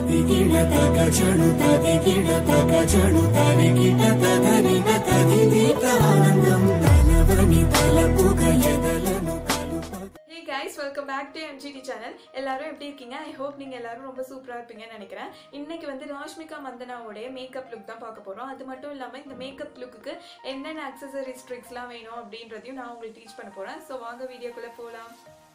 ತದಿಗಿಡ ತಗ ಚಣು ತದಿಗಿಡ ತಗ ಚಣು ತರಿಗಿಡ ತದರಿನ ತದಿದೀತ ಆನಂದಂ ತಲವನಿ ತಲಪುಗ ಎದಲನು ಕಲುಪ hey guys welcome back to MGT channel எல்லாரும் எப்படி இருக்கீங்க ஐ ஹோப் நீங்கள் எல்லாரும் ரொம்ப சூப்பராக இருப்பீங்கன்னு நினைக்கிறேன் இன்னைக்கு வந்து ராஷ்மிகா மந்தனாவோடைய மேக்கப் லுக் தான் பார்க்க போகிறோம் அது மட்டும் இல்லாமல் இந்த மேக்கப் லுக்குக்கு என்னென்ன அக்சசரிஸ் ட்ரிக்ஸ்லாம் வேணும் அப்படின்றதையும் நான் உங்களுக்கு டீச் பண்ண போகிறேன் ஸோ வாங்க வீடியோக்குள்ளே போகலாம்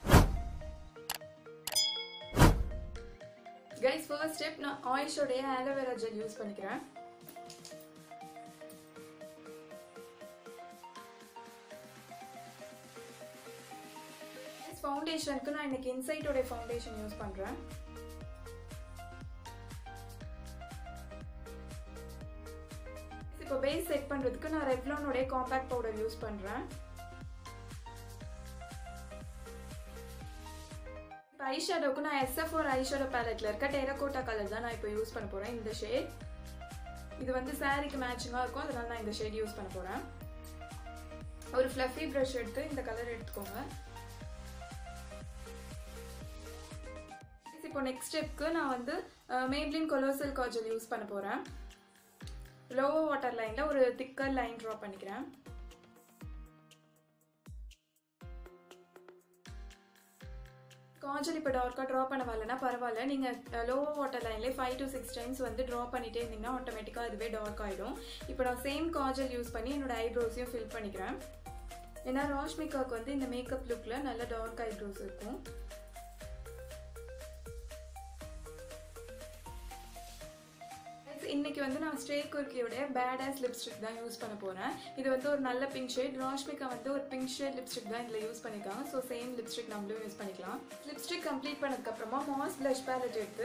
கைஸ் ஃபர்ஸ்ட் ஸ்டெப் நான் ஆயிஷோடைய ஆலோவேரா ஜெல் யூஸ் பண்ணிக்கிறேன் ஃபவுண்டேஷனுக்கு நான் இன்னைக்கு இன்சைட்டோட ஃபவுண்டேஷன் யூஸ் பண்ணுறேன் இப்போ பேஸ் செட் பண்ணுறதுக்கு நான் ரெவ்லானோடைய காம்பேக்ட் பவுடர் யூஸ் பண்ணுறேன் இப்போ ஐஷேடோக்கு நான் எஸ்எஃப் ஒரு ஐஷேடோ பேலட்டில் இருக்க டெரகோட்டா கலர் தான் நான் இப்போ யூஸ் பண்ண போகிறேன் இந்த ஷேட் இது வந்து சாரீக்கு மேட்சிங்காக இருக்கும் அதனால நான் இந்த ஷேட் யூஸ் பண்ண போகிறேன் ஒரு ஃப்ளஃபி ப்ரஷ் எடுத்து இந்த கலர் எடுத்துக்கோங்க இப்போ நெக்ஸ்ட் ஸ்டெப்க்கு நான் வந்து மேப்ளின் கொலோசல் காஜல் யூஸ் பண்ண போகிறேன் லோவர் வாட்டர் லைனில் ஒரு திக்கர் லைன் ட்ரா பண்ணிக்கிறேன் காஜல் இப்போ டார்க்காக ட்ரா பண்ண வரலன்னா பரவாயில்ல நீங்கள் லோவர் வாட்டர் லைன்லேயே ஃபைவ் டு சிக்ஸ் டைம்ஸ் வந்து ட்ரா பண்ணிட்டே இருந்தீங்கன்னா ஆட்டோமேட்டிக்காக அதுவே டார்க் ஆகிடும் இப்போ நான் சேம் காஜல் யூஸ் பண்ணி என்னோட ஐப்ரோஸையும் ஃபில் பண்ணிக்கிறேன் ஏன்னா ராஷ்மிகாவுக்கு வந்து இந்த மேக்கப் லுக்கில் நல்ல டார்க் ஐப்ரோஸ் இருக்கும் இன்னைக்கு வந்து நான் ஸ்ட்ரே குர்க்கியோடைய பேட் ஆஸ் லிப்ஸ்டிக் தான் யூஸ் பண்ண போகிறேன் இது வந்து ஒரு நல்ல பிங்க் ஷேட் ராஷ்மிகா வந்து ஒரு பிங்க் ஷேட் லிப்ஸ்டிக் தான் இதில் யூஸ் பண்ணிக்கலாம் ஸோ சேம் லிப்ஸ்டிக் நம்மளும் யூஸ் பண்ணிக்கலாம் லிப்ஸ்டிக் கம்ப்ளீட் பண்ணதுக்கப்புறமா மாஸ் ப்ளஷ் பேலட் எடுத்து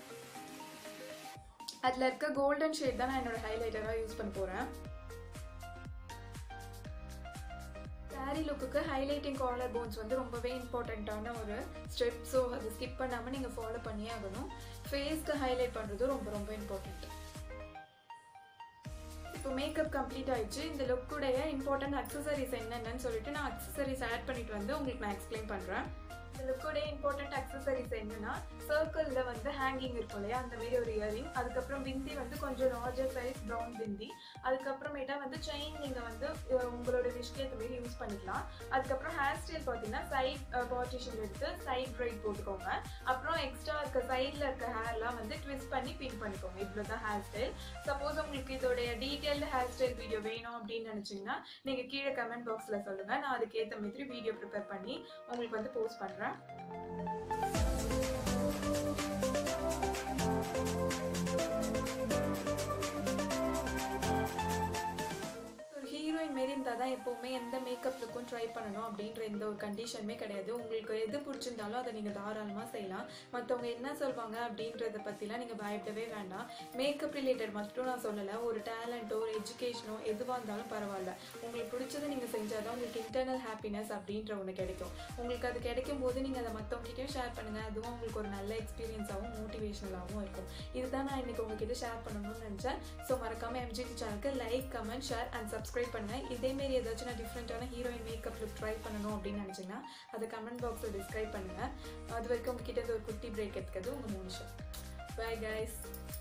அதில் இருக்க கோல்டன் ஷேட் தான் நான் என்னோட ஹைலைட்டராக யூஸ் பண்ண போகிறேன் சாரி லுக்குக்கு ஹைலைட்டிங் காலர் போன்ஸ் வந்து ரொம்பவே இம்பார்ட்டண்ட்டான ஒரு ஸ்டெப் ஸோ அதை ஸ்கிப் பண்ணாமல் நீங்கள் ஃபாலோ பண்ணியே ஆகணும் ஃபேஸ்க்கு ஹைலைட் பண்ணுறது ரொம்ப ரொம்ப இம்பார்ட்டண்ட் இப்போ மேக்கப் கம்ப்ளீட் ஆயிடுச்சு இந்த லுக்குடைய இம்பார்ட்டன்ட் அக்சசரிஸ் என்னென்னு சொல்லிட்டு நான் அக்சசரிஸ் ஆட் பண்ணிட்டு வந்து உங்களுக்கு நான் எக்ஸ்பிளைன் பண்ணுறேன் இந்த லுக்கோடைய இம்பார்ட்டன்ட் அக்சசரிஸ் என்னன்னா சர்க்கிளில் வந்து ஹேங்கிங் இருக்கும் இல்லையா அந்த மாதிரி ஒரு இயரிங் அதுக்கப்புறம் பிந்தி வந்து கொஞ்சம் லார்ஜர் சைஸ் ப்ரௌன் பிந்தி அதுக்கப்புறமேட்டா வந்து செயின் நீங்கள் வந்து உங்களோட விஷயம் ஏற்ற மாதிரி யூஸ் பண்ணிக்கலாம் அதுக்கப்புறம் ஹேர் ஸ்டைல் பார்த்தீங்கன்னா சைட் பார்ட்டிஷன் எடுத்து சைட் ப்ரைட் போட்டுக்கோங்க அப்புறம் எக்ஸ்ட்ரா இருக்க சைடில் இருக்க ஹேர்லாம் வந்து ட்விஸ்ட் பண்ணி பின் பண்ணிக்கோங்க இவ்வளோ தான் ஹேர் ஸ்டைல் சப்போஸ் உங்களுக்கு இதோடைய டீட்டெயில்டு ஹேர் ஸ்டைல் வீடியோ வேணும் அப்படின்னு நினச்சிங்கன்னா நீங்கள் கீழே கமெண்ட் பாக்ஸில் சொல்லுங்கள் நான் அதுக்கேற்ற மாதிரி வீடியோ ப்ரிப்பேர் பண்ணி உங்களுக்கு வந்து போஸ்ட் பண்ணுறேன் ஒரு ஹீரோயின் மாரி இருந்தால் தான் எப்போவுமே எந்த மேக்கப் லுக்கும் ட்ரை பண்ணணும் அப்படின்ற எந்த ஒரு கண்டிஷனுமே கிடையாது உங்களுக்கு எது பிடிச்சிருந்தாலும் அதை நீங்கள் தாராளமாக செய்யலாம் மற்றவங்க என்ன சொல்வாங்க அப்படின்றத பற்றிலாம் நீங்கள் பயப்படவே வேண்டாம் மேக்கப் ரிலேட்டட் மட்டும் நான் சொல்லலை ஒரு டேலண்ட்டோ ஒரு எஜுகேஷனோ எதுவாக இருந்தாலும் பரவாயில்ல உங்களுக்கு பிடிச்சதை நீங்கள் செஞ்சால் தான் உங்களுக்கு இன்டர்னல் ஹாப்பினஸ் அப்படின்ற ஒன்று கிடைக்கும் உங்களுக்கு அது கிடைக்கும் போது நீங்கள் அதை மற்றவங்ககிட்டயும் ஷேர் பண்ணுங்கள் அதுவும் உங்களுக்கு ஒரு நல்ல எக்ஸ்பீரியன்ஸாகவும் மோட்டிவேஷனலாகவும் இருக்கும் இதுதான் நான் இன்னைக்கு உங்ககிட்ட ஷேர் பண்ணணும்னு நினச்சேன் ஸோ மறக்காமல் எம்ஜிடி சேனலுக்கு like comment share and subscribe பண்ணுங்கள் இதேமாரி ஏதாச்சும் நான் டிஃப்ரெண்ட்டான ஹீரோயின் மேக்கப் லுக் ட்ரை பண்ணணும் அப்படின்னு நினச்சிங்கன்னா அதை கமெண்ட் பாக்ஸில் டிஸ்கிரைப் பண்ணுங்கள் அது வரைக்கும் உங்ககிட்ட ஒரு குட்டி பிரேக் எடுக்கிறது உங்கள் மூணு ஷோ பை கைஸ்